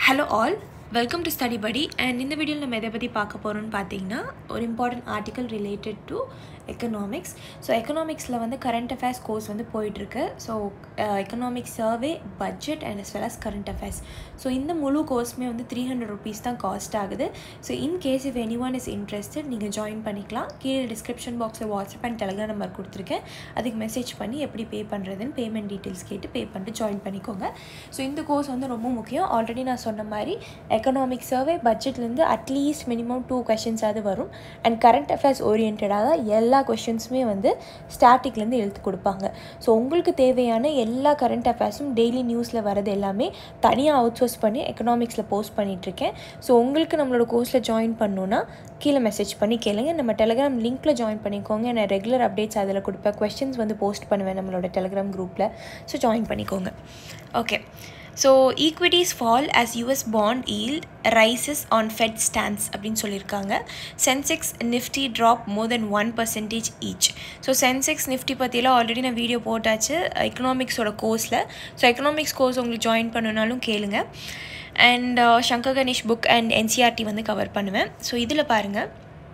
Hello all welcome to study படி and இந்த வீடியோவில் நம்ம எதை பற்றி பார்க்க போகிறோம்னு பார்த்தீங்கன்னா ஒரு important article related to economics so எக்கனாமிக்ஸில் வந்து கரண்ட் அஃபேர்ஸ் கோர்ஸ் வந்து போயிட்டுருக்கு so economic survey budget and as well as current affairs so இந்த முழு கோர்ஸுமே வந்து த்ரீ ஹண்ட்ரட் ருபீஸ் தான் காஸ்ட் ஆகுது so in case if any one is interested நீங்கள் ஜாயின் பண்ணிக்கலாம் கீழே டிஸ்கிரிப்ஷன் பாக்ஸில் வாட்ஸ்அப் அண்ட் டெலிகிராம் நம்பர் கொடுத்துருக்கேன் அதுக்கு மெசேஜ் பண்ணி எப்படி பே பண்ணுறதுன்னு பேமெண்ட் டீட்டெயில்ஸ் கேட்டு பே பண்ணிட்டு ஜாயின் பண்ணிக்கோங்க ஸோ இந்த கோர்ஸ் வந்து ரொம்ப முக்கியம் ஆல்ரெடி நான் சொன்ன மாதிரி எக்கனாமிக் சர்வே பட்ஜெட்லேருந்து அட்லீஸ்ட் மினிமம் டூ கொஷின்ஸாவது வரும் அண்ட் கரண்ட் அஃபேர்ஸ் ஓரியன்டாக தான் எல்லா கொஷின்ஸுமே வந்து ஸ்டாட்டிக்லேருந்து எழுத்து கொடுப்பாங்க ஸோ உங்களுக்கு தேவையான எல்லா கரண்ட் அஃபேர்ஸும் டெய்லி நியூஸில் வரது எல்லாமே தனியாக அவுட் சோர்ஸ் பண்ணி எக்கனாமிக்ஸில் போஸ்ட் பண்ணிகிட்ருக்கேன் ஸோ உங்களுக்கு நம்மளோட கோர்ஸில் ஜாயின் பண்ணணுன்னா கீழே மெசேஜ் பண்ணி கேளுங்க நம்ம டெலிகிராம் லிங்க்கில் ஜாயின் பண்ணிக்கோங்க நான் ரெகுலர் அப்டேட்ஸ் அதில் கொடுப்பேன் கொஸ்டின்ஸ் வந்து போஸ்ட் பண்ணுவேன் நம்மளோட டெலிகிராம் குரூப்பில் ஸோ ஜாயின் பண்ணிக்கோங்க okay so equities fall as US bond yield rises on Fed stands அப்படின்னு சொல்லியிருக்காங்க சென்செக்ஸ் நிஃப்டி ட்ராப் மோர் தென் one percentage each so Sensex Nifty பற்றியெல்லாம் ஆல்ரெடி நான் வீடியோ போட்டாச்சு எக்கனாமிக்ஸோட கோர்ஸில் ஸோ எக்கனாமிக்ஸ் கோர்ஸ் உங்களுக்கு ஜாயின் பண்ணனாலும் கேளுங்க and Shankar Ganesh book and NCERT வந்து கவர் பண்ணுவேன் ஸோ இதில் பாருங்கள்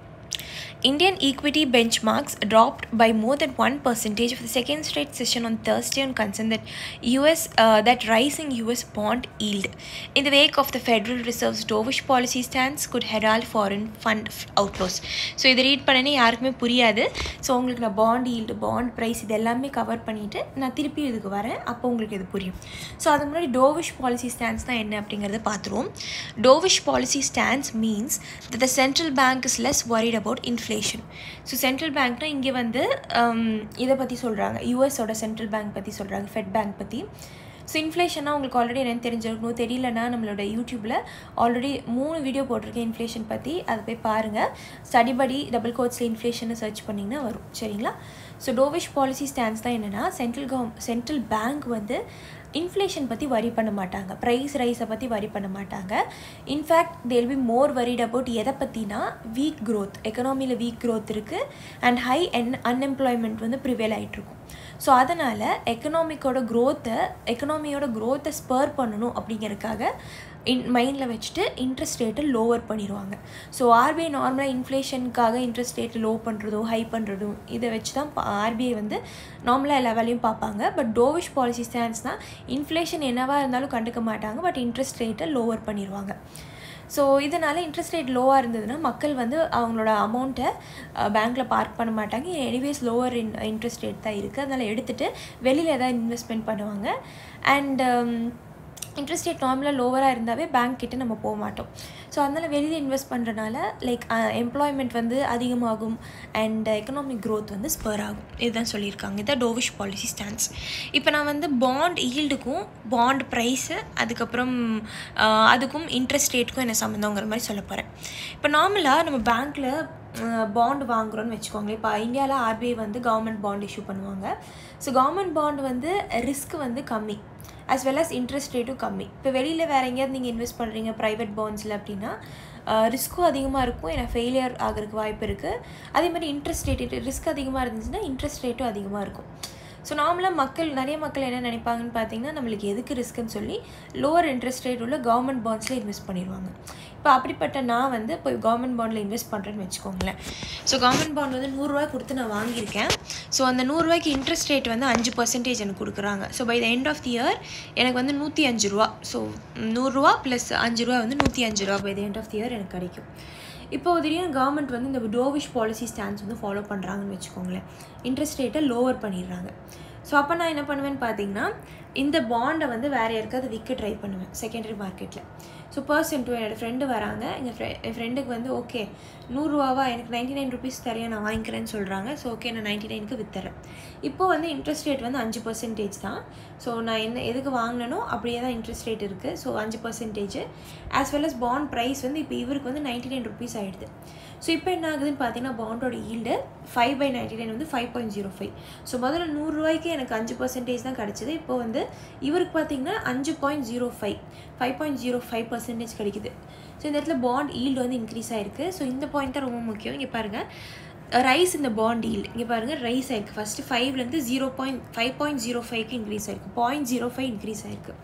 Indian equity benchmarks dropped by more than 1 percentage for the second straight session on Thursday on concern that US uh, that rising US bond yield. In the wake of the Federal Reserve's dovish policy stance could herald foreign fund f- outflows. So இதை read பண்ணனே யாருக்குமே புரியாது so உங்களுக்கு நான் bond yield bond price இது எல்லாமே cover பண்ணிவிட்டு நான் திருப்பி இதுக்கு வரேன் அப்போ உங்களுக்கு இது புரியும் ஸோ அது முன்னாடி டோவிஷ் பாலிசி ஸ்டாண்ட்ஸ் தான் என்ன அப்படிங்கிறத பார்த்துருவோம் dovish policy stands means that the central bank is less worried about inflation so central பேங்க்னா இங்கே வந்து um, இதை பற்றி சொல்கிறாங்க யூஎஸோட சென்ட்ரல் பேங்க் பற்றி சொல்கிறாங்க ஃபெட் பேங்க் பற்றி ஸோ இன்ஃப்ளேஷனாக உங்களுக்கு ஆல்ரெடி என்னென்னு தெரிஞ்சிருக்கணும் தெரியலனா நம்மளோட யூடியூப்பில் ஆல்ரெடி மூணு வீடியோ போட்டிருக்கேன் இன்ஃப்ளேஷன் பற்றி அதை போய் பாருங்கள் ஸ்டடி படி டபுள் கோட்ஸில் இன்ஃப்ளேஷனை சர்ச் பண்ணிங்கன்னா வரும் சரிங்களா ஸோ டோவிஷ் பாலிசி ஸ்டாண்ட்ஸ் தான் என்னென்னா சென்ட்ரல் கவர்ம் சென்ட்ரல் பேங்க் வந்து இன்ஃப்ளேஷன் பற்றி வரி பண்ண மாட்டாங்க ப்ரைஸ் ரைஸை பற்றி வரி பண்ண மாட்டாங்க in fact they'll be more worried about எதை பற்றினா வீக் growth எக்கனாமியில் வீக் growth இருக்குது அண்ட் ஹை அன் அன்எம்ப்ளாய்மெண்ட் வந்து ப்ரிவேல் ஆகிட்ருக்கும் ஸோ அதனால் எக்கனாமிக்கோட க்ரோத்தை எக்கனாமியோட க்ரோத்தை ஸ்பர் பண்ணணும் அப்படிங்கிறதுக்காக இன் மைண்டில் வச்சுட்டு இன்ட்ரெஸ்ட் ரேட்டை லோவர் பண்ணிடுவாங்க ஸோ ஆர்பிஐ நார்மலாக இன்ஃப்ளேஷனுக்காக இன்ட்ரெஸ்ட் ரேட்டை லோ பண்ணுறதோ ஹை பண்ணுறதும் இதை வச்சு தான் ஆர்பிஐ வந்து நார்மலாக எல்லா வேலையும் பார்ப்பாங்க பட் டோவிஷ் பாலிசி ஸ்டாண்ட்ஸ் தான் இன்ஃப்ளேஷன் என்னவாக இருந்தாலும் கண்டுக்க மாட்டாங்க பட் இன்ட்ரெஸ்ட் ரேட்டை லோவர் பண்ணிடுவாங்க ஸோ இதனால் இன்ட்ரெஸ்ட் ரேட் லோவாக இருந்ததுன்னா மக்கள் வந்து அவங்களோட அமௌண்ட்டை பேங்க்கில் பார்க் பண்ண மாட்டாங்க anyways lower in interest rate தான் இருக்குது அதனால் எடுத்துகிட்டு வெளியில் ஏதாவது இன்வெஸ்ட்மெண்ட் பண்ணுவாங்க அண்ட் இன்ட்ரெஸ்ட் ரேட் நார்மலாக லோவராக இருந்தாவே பேங்க் கிட்ட நம்ம போக மாட்டோம் ஸோ அதனால் வெளியில் இன்வெஸ்ட் பண்ணுறனால லைக் எம்ப்ளாய்மெண்ட் வந்து அதிகமாகும் அண்ட் எக்கனாமிக் க்ரோத் வந்து ஸ்பர் ஆகும் இதுதான் சொல்லியிருக்காங்க இதான் டோவிஷ் பாலிசி ஸ்டாண்ட்ஸ் இப்போ நான் வந்து பாண்ட் ஈல்டுக்கும் பாண்ட் ப்ரைஸு அதுக்கப்புறம் ஆஹ், அதுக்கும் இன்ட்ரெஸ்ட் ரேட்டுக்கும் என்ன சம்மந்தங்கிற மாதிரி சொல்ல போகிறேன் இப்போ நார்மலாக நம்ம பேங்க்கில் பாண்ட் வாங்குறோன்னு வச்சுக்கோங்களேன் இப்போ இந்தியாவில் ஆர்பிஐ வந்து கவர்மெண்ட் பாண்ட் இஷ்யூ பண்ணுவாங்க ஸோ கவர்மெண்ட் பாண்ட் வந்து ரிஸ்க் வந்து கம்மி as well as இன்ட்ரெஸ்ட் ரேட்டும் கம்மி இப்போ வெளியில் வேறு எங்கேயாவது நீங்கள் இன்வெஸ்ட் பண்ணுறீங்க ப்ரைவேட் பாண்ட்ஸில் அப்படின்னா ரிஸ்க்கும் அதிகமாக இருக்கும் ஏன்னா ஃபெயிலியர் ஆகிறதுக்கு வாய்ப்பு இருக்குது அதே மாதிரி இன்ட்ரெஸ்ட் ரேட் ரிஸ்க் அதிகமாக இருந்துச்சுன்னா இன்ட்ரெஸ்ட் ரேட்டும் அதிகமாக இருக்கும் ஸோ நார்மலாக மக்கள் நிறைய மக்கள் என்ன நினைப்பாங்கன்னு பார்த்தீங்கன்னா நம்மளுக்கு எதுக்கு ரிஸ்க்குன்னு சொல்லி லோவர் இன்ட்ரெஸ்ட் ரேட் உள்ள கவர்மெண்ட் பாண்ட்ஸில் இன்வெஸ்ட் பண்ணிடுவாங்க இப்போ அப்படிப்பட்ட நான் வந்து இப்போ கவர்மெண்ட் பாண்டில் இன்வெஸ்ட் பண்ணுறேன்னு வச்சுக்கோங்களேன் ஸோ கவர்மெண்ட் பாண்ட் வந்து நூறுரூவா கொடுத்து நான் வாங்கியிருக்கேன் ஸோ அந்த நூறுரூவாய்க்கு இன்ட்ரெஸ்ட் ரேட் வந்து அஞ்சு பர்சன்டேஜ் எனக்கு கொடுக்குறாங்க so by the end of the year எனக்கு வந்து நூற்றி அஞ்சு ரூபா ஸோ நூறுரூவா ப்ளஸ் அஞ்சு ரூபா வந்து நூற்றி அஞ்சு ரூபா by the end of the year எனக்கு கிடைக்கும் இப்போ திடீர்னு கவர்மெண்ட் வந்து இந்த டோவிஷ் பாலிசி ஸ்டாண்ட்ஸ் வந்து ஃபாலோ பண்ணுறாங்கன்னு வச்சுக்கோங்களேன் இன்ட்ரெஸ்ட் ரேட்டை லோவர் பண்ணிடுறாங்க ஸோ அப்போ நான் என்ன பண்ணுவேன்னு பார்த்தீங்கன்னா இந்த பாண்டை வந்து வேறு யாருக்காவது விற்க ட்ரை பண்ணுவேன் செகண்டரி மார்க்கெட்டில் ஸோ பர்சன் டூ என்னோடய ஃப்ரெண்டு வராங்க எங்கள் ஃப்ரெ என் ஃப்ரெண்டுக்கு வந்து ஓகே நூறுரூவாவா எனக்கு நைன்ட்டி நைன் ருபீஸ் தரையா நான் வாங்கிக்கிறேன்னு சொல்கிறாங்க ஸோ ஓகே நான் நைன்ட்டி நைனுக்கு வித்துறேன் இப்போ வந்து இன்ட்ரெஸ்ட் ரேட் வந்து அஞ்சு பர்சன்டேஜ் தான் ஸோ நான் என்ன எதுக்கு வாங்கினனோ அப்படியே தான் இன்ட்ரெஸ்ட் ரேட் இருக்குது ஸோ அஞ்சு percentage as well as bond price வந்து இப்போ இவருக்கு வந்து நைன்ட்டி நைன் ருபீஸ் ஆகிடுது ஸோ இப்போ என்ன ஆகுதுன்னு பார்த்தீங்கன்னா பாண்டோட yield five by ninety nine வந்து five point zero five so முதல்ல நூறுரூவாய்க்கு எனக்கு அஞ்சு பர்சன்டேஜ் தான் கிடச்சிது இப்போ வந்து இவருக்கு பார்த்தீங்கன்னா அஞ்சு point zero five five point zero five percentage கிடைக்குது ஸோ இந்த இடத்துல பாண்ட் ஈல்டு வந்து இன்க்ரீஸ் ஆயிருக்கு ஸோ இந்த பாயிண்ட் தான் ரொம்ப முக்கியம் இங்கே பாருங்கள் ரைஸ் இந்த பாண்ட் ஈல்டு இங்கே பாருங்கள் ரைஸ் ஆயிருக்கு ஃபஸ்ட்டு ஃபைவ்லேருந்து zero point five point zero ஃபைவ்க்கு இன்க்ரீஸ் ஆயிருக்கு பாயிண்ட் ஜீரோ ஃபைவ் இன்க்ரீஸ் ஆயிருக்கு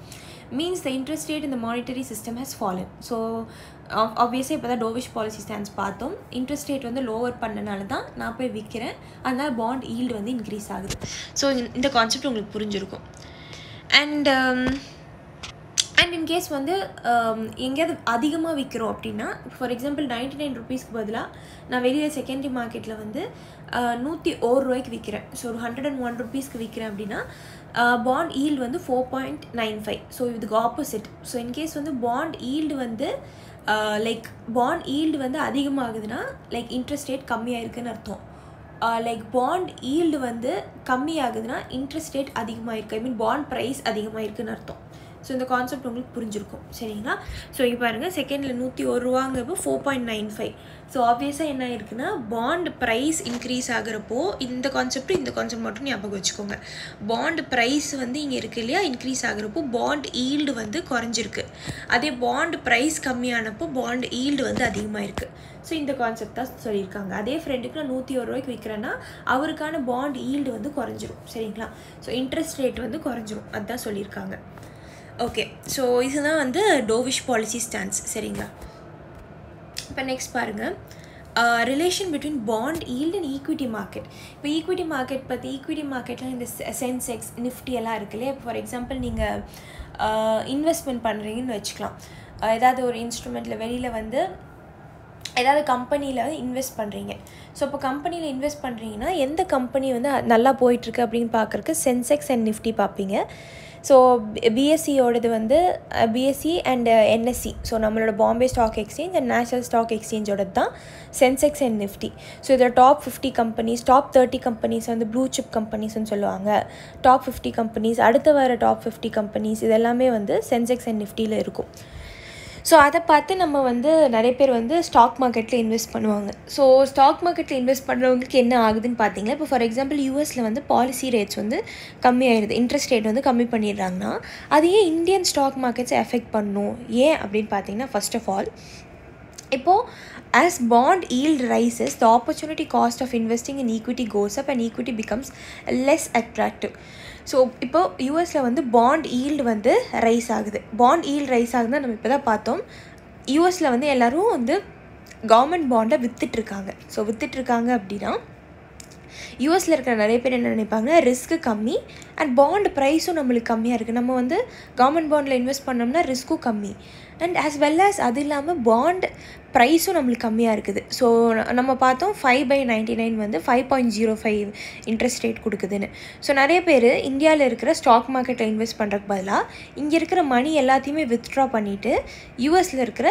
மீன்ஸ் த இன்ட்ரெஸ்ட் ரேட் இந்த monetary system has fallen so ஆப்வியஸாக இப்போ தான் டோவிஷ் பாலிசி ஸ்டாண்ட்ஸ் பார்த்தோம் இன்ட்ரெஸ்ட் ரேட் வந்து லோவர் பண்ணனால தான் நான் போய் விற்கிறேன் அதனால் பாண்ட் ஈல்டு வந்து இன்க்ரீஸ் ஆகுது ஸோ இந்த கான்செப்ட் உங்களுக்கு புரிஞ்சிருக்கும் அண்ட் அண்ட் இன்கேஸ் வந்து எங்கேயாவது அதிகமாக விற்கிறோம் அப்படின்னா ஃபார் எக்ஸாம்பிள் நைன்டி நைன் ருபீஸ்க்கு பதிலாக நான் வெளியில் செகண்டரி மார்க்கெட்டில் வந்து நூற்றி ஒரு ரூபாய்க்கு விற்கிறேன் ஸோ ஒரு ஹண்ட்ரட் அண்ட் ஒன் ருபீஸ்க்கு விற்கிறேன் அப்படின்னா பாண்ட் ஈல்டு வந்து four point nine five so இதுக்கு ஆப்போசிட் ஸோ இன்கேஸ் வந்து பாண்ட் ஈல்டு வந்து லைக் பாண்ட் ஈல்டு வந்து அதிகமாகுதுன்னா லைக் இன்ட்ரெஸ்ட் ரேட் கம்மியாக இருக்குதுன்னு அர்த்தம் லைக் பாண்ட் ஈல்டு வந்து கம்மியாகுதுன்னா இன்ட்ரெஸ்ட் ரேட் அதிகமாக இருக்குது ஐ மீன் பாண்ட் ப்ரைஸ் அதிகமாக இருக்குதுன்னு அர்த்தம் ஸோ இந்த கான்செப்ட் உங்களுக்கு புரிஞ்சிருக்கும் சரிங்களா ஸோ இங்கே பாருங்கள் செகண்டில் நூற்றி ஒரு ரூபாங்கிறப்போ four point nine five so ஆப்வியஸாக என்ன இருக்குன்னா பாண்ட் ப்ரைஸ் இன்க்ரீஸ் ஆகிறப்போ இந்த கான்செப்ட் இந்த கான்செப்ட் மட்டும் ஞாபகம் வச்சுக்கோங்க பாண்ட் ப்ரைஸ் வந்து இங்கே இருக்குது இல்லையா இன்க்ரீஸ் ஆகிறப்போ பாண்ட் ஈல்டு வந்து குறைஞ்சிருக்கு அதே பாண்ட் ப்ரைஸ் கம்மியானப்போ பாண்ட் ஈல்டு வந்து அதிகமாக இருக்குது ஸோ இந்த கான்செப்ட் தான் சொல்லியிருக்காங்க அதே ஃப்ரெண்டுக்கு நான் நூற்றி ஒரு ரூபாய்க்கு விற்கிறேன்னா அவருக்கான பாண்ட் ஈல்டு வந்து குறைஞ்சிரும் சரிங்களா ஸோ இன்ட்ரெஸ்ட் ரேட் வந்து குறைஞ்சிரும் அதுதான் சொல்லியிருக்காங்க ஓகே ஸோ இதுதான் வந்து டோவிஷ் பாலிசி ஸ்டாண்ட்ஸ் சரிங்களா இப்போ நெக்ஸ்ட் பாருங்கள் relation between bond yield and equity market இப்போ ஈக்விட்டி மார்க்கெட் பற்றி ஈக்விட்டி மார்க்கெட்டில் இந்த சென்செக்ஸ் நிஃப்டி எல்லாம் இருக்கு இல்லையா ஃபார் எக்ஸாம்பிள் நீங்கள் இன்வெஸ்ட்மெண்ட் பண்ணுறீங்கன்னு வச்சுக்கலாம் ஏதாவது ஒரு இன்ஸ்ட்ருமெண்ட்டில் வெளியில் வந்து ஏதாவது கம்பெனியில் வந்து இன்வெஸ்ட் பண்ணுறீங்க ஸோ இப்போ கம்பெனியில் இன்வெஸ்ட் பண்ணுறீங்கன்னா எந்த கம்பெனி வந்து நல்லா போயிட்டுருக்கு அப்படின்னு பார்க்குறக்கு சென்செக்ஸ் அண்ட் நிஃப்டி பார்ப்பீங்க ஸோ பிஎஸ்சியோடது வந்து பிஎஸ்சி அண்ட் என்எஸ்சி ஸோ நம்மளோட Bombay stock exchange and national stock எக்ஸ்சேஞ்சோடது தான் சென்செக்ஸ் அண்ட் நிஃப்டி ஸோ இதில் top fifty companies top thirty companies வந்து ப்ளூ சிப் கம்பெனிஸ்னு சொல்லுவாங்க டாப் ஃபிஃப்டி கம்பெனிஸ் அடுத்து வர டாப் ஃபிஃப்டி கம்பெனிஸ் இதெல்லாமே வந்து சென்செக்ஸ் அண்ட் நிஃப்டியில் இருக்கும் ஸோ அதை பார்த்து நம்ம வந்து நிறைய பேர் வந்து ஸ்டாக் மார்க்கெட்டில் இன்வெஸ்ட் பண்ணுவாங்க ஸோ ஸ்டாக் மார்க்கெட்டில் இன்வெஸ்ட் பண்ணுறவங்களுக்கு என்ன ஆகுதுன்னு பார்த்தீங்கன்னா இப்போ ஃபார் எக்ஸாம்பிள் யூஎஸில் வந்து பாலிசி ரேட்ஸ் வந்து கம்மியாயிருது இன்ட்ரெஸ்ட் ரேட் வந்து கம்மி பண்ணிடுறாங்கன்னா அது ஏன் இந்தியன் ஸ்டாக் மார்க்கெட்ஸை எஃபெக்ட் பண்ணும் ஏன் அப்படின்னு பார்த்தீங்கன்னா ஃபர்ஸ்ட் ஆஃப் ஆல் இப்போது as bond yield rises the opportunity cost of investing in equity goes up and equity becomes less attractive so இப்போ யூஎஸில் வந்து பாண்ட் ஈல்டு வந்து ரைஸ் ஆகுது பாண்ட் ஈல்டு ரைஸ் ஆகுதுன்னு நம்ம இப்போ தான் பார்த்தோம் யூஎஸில் வந்து எல்லோரும் வந்து கவர்மெண்ட் பாண்டை விற்றுட்ருக்காங்க ஸோ விற்றுட்ருக்காங்க அப்படின்னா யூஎஸில் இருக்கிற நிறைய பேர் என்ன நினைப்பாங்கன்னா ரிஸ்க்கு கம்மி அண்ட் பாண்ட் ப்ரைஸும் நம்மளுக்கு கம்மியாக இருக்குது நம்ம வந்து கவர்மெண்ட் பாண்டில் இன்வெஸ்ட் பண்ணோம்னா ரிஸ்க்கும் கம்மி அண்ட் ஆஸ் வெல் ஆஸ் அது இல்லாமல் பாண்ட் ப்ரைஸும் நம்மளுக்கு கம்மியாக இருக்குது ஸோ நம்ம பார்த்தோம் ஃபைவ் பை நைன்டி நைன் வந்து five point zero five interest rate கொடுக்குதுன்னு ஸோ நிறைய பேர் இந்தியாவில் இருக்கிற ஸ்டாக் மார்க்கெட்டில் இன்வெஸ்ட் பண்ணுறதுக்கு பதிலாக இங்கே இருக்கிற மணி எல்லாத்தையுமே வித்ட்ரா பண்ணிவிட்டு யூஎஸில் இருக்கிற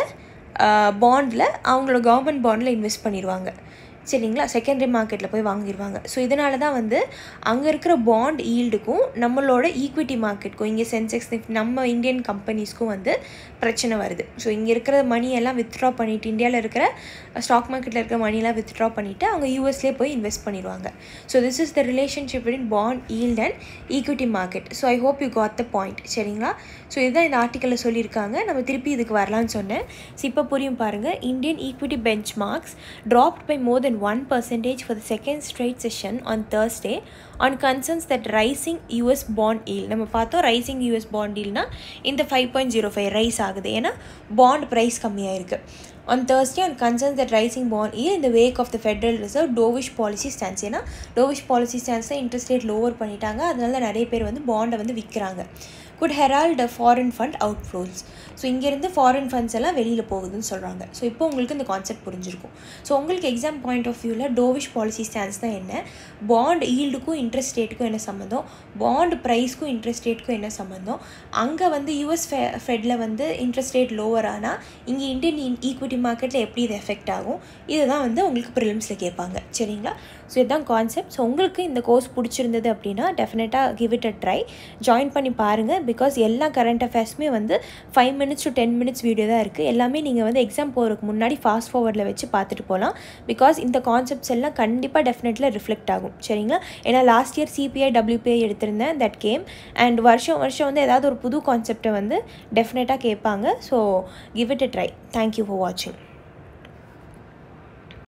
பாண்டில் அவங்களோட கவர்மெண்ட் பாண்டில் இன்வெஸ்ட் பண்ணிடுவாங்க சரிங்களா செகண்டரி மார்க்கெட்டில் போய் வாங்கிடுவாங்க ஸோ இதனால தான் வந்து அங்கே இருக்கிற பாண்ட் ஈல்டுக்கும் நம்மளோட ஈக்விட்டி மார்க்கெட்டுக்கும் இங்கே சென்செக்ஸ் நம்ம இந்தியன் கம்பெனிஸ்க்கும் வந்து பிரச்சனை வருது ஸோ இங்கே இருக்கிற மணியெல்லாம் வித்ட்ரா பண்ணிவிட்டு இந்தியாவில் இருக்கிற ஸ்டாக் மார்க்கெட்டில் இருக்கிற மணியெல்லாம் வித்ட்ரா பண்ணிவிட்டு அவங்க யூஎஸ்லேயே போய் இன்வெஸ்ட் பண்ணிடுவாங்க so this is the relationship between bond yield and equity market so I hope you got the point சரிங்களா ஸோ இதுதான் இந்த ஆர்டிக்கலில் சொல்லியிருக்காங்க நம்ம திருப்பி இதுக்கு வரலான்னு சொன்னேன் ஸோ இப்போ புரியும் பாருங்கள் Indian equity benchmarks dropped by more then one percentage for the second straight session on Thursday on concerns that rising US bond yield நம்ம பார்த்தோம் ரைசிங் யூஎஸ் பாண்ட் ஈல்னா இந்த five point zero five rise ஆகுது ஏன்னா bond price கம்மியாக இருக்குது on Thursday on concerns that rising bond yield in the wake of the Federal Reserve dovish policy stance ஏன்னா dovish policy stance interest rate lower பண்ணிட்டாங்க அதனால நிறைய பேர் வந்து பாண்டை வந்து விற்கிறாங்க could herald foreign fund out flows so இங்கேருந்து ஃபாரின் ஃபண்ட்ஸ் எல்லாம் வெளியில் போகுதுன்னு சொல்கிறாங்க ஸோ இப்போ உங்களுக்கு இந்த கான்செப்ட் புரிஞ்சிருக்கும் ஸோ உங்களுக்கு எக்ஸாம் பாயிண்ட் ஆஃப் வியூவில் டோவிஷ் பாலிசி ஸ்டாண்ட்ஸ் தான் என்ன பாண்ட் ஈல்டுக்கும் இன்ட்ரெஸ்ட் ரேட்டுக்கும் என்ன சம்மந்தம் பாண்ட் ப்ரைஸ்க்கும் இன்ட்ரெஸ்ட் ரேட்டுக்கும் என்ன சம்மந்தம் அங்கே வந்து யூஎஸ் ஃபெ ஃபெட்டில் வந்து இன்ட்ரெஸ்ட் ரேட் லோவர் ஆனால் இங்கே இந்தியன் ஈக்விட்டி மார்க்கெட்டில் எப்படி இது எஃபெக்ட் ஆகும் இதுதான் வந்து உங்களுக்கு ப்ரிலிம்ஸில் கேட்பாங்க சரிங்களா ஸோ இதுதான் கான்செப்ட் ஸோ உங்களுக்கு இந்த கோர்ஸ் பிடிச்சிருந்தது அப்படின்னா டெஃபினட்டாக give it a try join பண்ணி பாருங்கள் பிகாஸ் எல்லா கரண்ட் அஃபேர்ஸுமே வந்து five minutes to ten minutes video தான் இருக்குது எல்லாமே நீங்கள் வந்து எக்ஸாம் போகிறதுக்கு முன்னாடி ஃபாஸ்ட் ஃபார்வர்டில் வச்சு பார்த்துட்டு போகலாம் பிகாஸ் இந்த கான்செப்ட்ஸ் எல்லாம் கண்டிப்பாக டெஃபினெட்ல ரிஃப்ளெக்ட் ஆகும் சரிங்களா ஏன்னா லாஸ்ட் இயர் சிபிஐ டபிள்யூபிஐ எடுத்திருந்தேன் தட் கேம் அண்ட் வருஷம் வருஷம் வந்து ஏதாவது ஒரு புது கான்செப்டை வந்து டெஃபினட்டாக கேட்பாங்க so give it a try thank you for வாட்சிங்